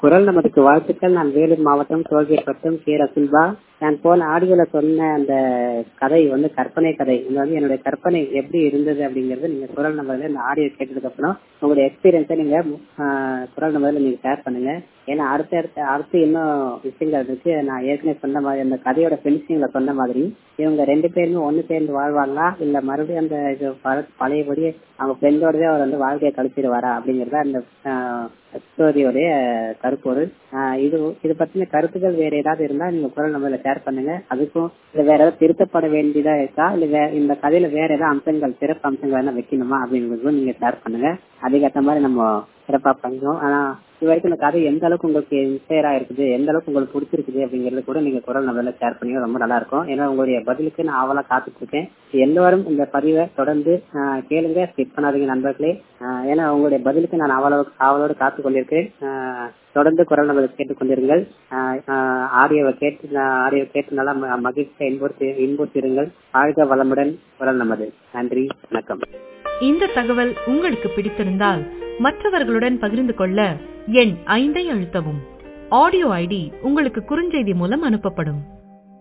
குரல் நமதுக்கு வாழ்த்துக்கள் நான் வேலூர் மாவட்டம் டோல்கேட் வட்டம் கே ரசுல்பா நான் போன ஆடியோல சொன்ன அந்த கதை வந்து கற்பனை கதை இது வந்து என்னுடைய கற்பனை எப்படி இருந்தது அப்படிங்கறது நீங்க குரல் நம்பர்ல இந்த ஆடியோ கேட்டதுக்கு அப்புறம் உங்களுடைய எக்ஸ்பீரியன்ஸை நீங்க ஆஹ், குரல் நம்பர்ல நீங்க ஷேர் பண்ணுங்க ஏன்னா அடுத்த அடுத்த அடுத்து இன்னும் விஷயங்கள் இருக்கு நான் ஏற்கனவே சொன்ன மாதிரி அந்த கதையோட பினிஷிங்ல சொன்ன மாதிரி இவங்க ரெண்டு பேருமே ஒண்ணு சேர்ந்து வாழ்வாங்களா இல்ல மறுபடியும் அந்த இது பழ- பழையபடி அவங்க ஃப்ரெண்டோடவே அவர் வந்து வாழ்க்கையை கழிச்சிருவாரா அப்படிங்கறத அந்த ஸ்டோரியோடைய கருப்பொருள் ஆஹ் இது இது பத்தின கருத்துக்கள் வேற ஏதாவது இருந்தா நீங்க குரல் நம்பர்ல ஷேர் பண்ணுங்க அதுக்கும் இல்ல வேற ஏதாவது திருத்தப்பட வேண்டியதா இருக்கா இல்ல வே- இந்த கதையில வேற ஏதாவது அம்சங்கள் சிறப்பு அம்சங்கள் என்ன வைக்கணுமா அப்படிங்கறதும் நீங்க ஷேர் பண்ணுங்க அதுக்கேற்ற மாதிரி நம்ம சிறப்பா பண்ணுவோம் ஆனா இது வரைக்கும் இந்த கதை எந்த அளவுக்கு உங்களுக்கு இன்ஸ்பயர் இருக்குது எந்த அளவுக்கு உங்களுக்கு பிடிச்சிருக்குது அப்படிங்கறது கூட நீங்க குரல் நம்பர்ல ஷேர் பண்ணி ரொம்ப நல்லா இருக்கும் ஏன்னா உங்களுடைய பதிலுக்கு நான் அவளா காத்துட்டு இருக்கேன் எல்லோரும் இந்த பதிவை தொடர்ந்து ஆஹ், கேளுங்க ஸ்கிப் பண்ணாதீங்க நண்பர்களே ஆஹ், ஏன்னா உங்களுடைய பதிலுக்கு நான் அவளோட அவளோடு காத்து கொண்டிருக்கிறேன் ஆஹ், தொடர்ந்து குரல் நம்பர் கேட்டுக் கொண்டிருங்கள் ஆடியோவை கேட்டு ஆடியோ கேட்டு நல்லா ம- மகிழ்ச்சியை இன்புறுத்தி இன்புறுத்திருங்கள் வாழ்க வளமுடன் குரல் நமது நன்றி வணக்கம் இந்த தகவல் உங்களுக்கு பிடித்திருந்தால் மற்றவர்களுடன் பகிர்ந்து கொள்ள எண் ஐந்தை அழுத்தவும் ஆடியோ ஐடி உங்களுக்கு குறுஞ்செய்தி மூலம் அனுப்பப்படும்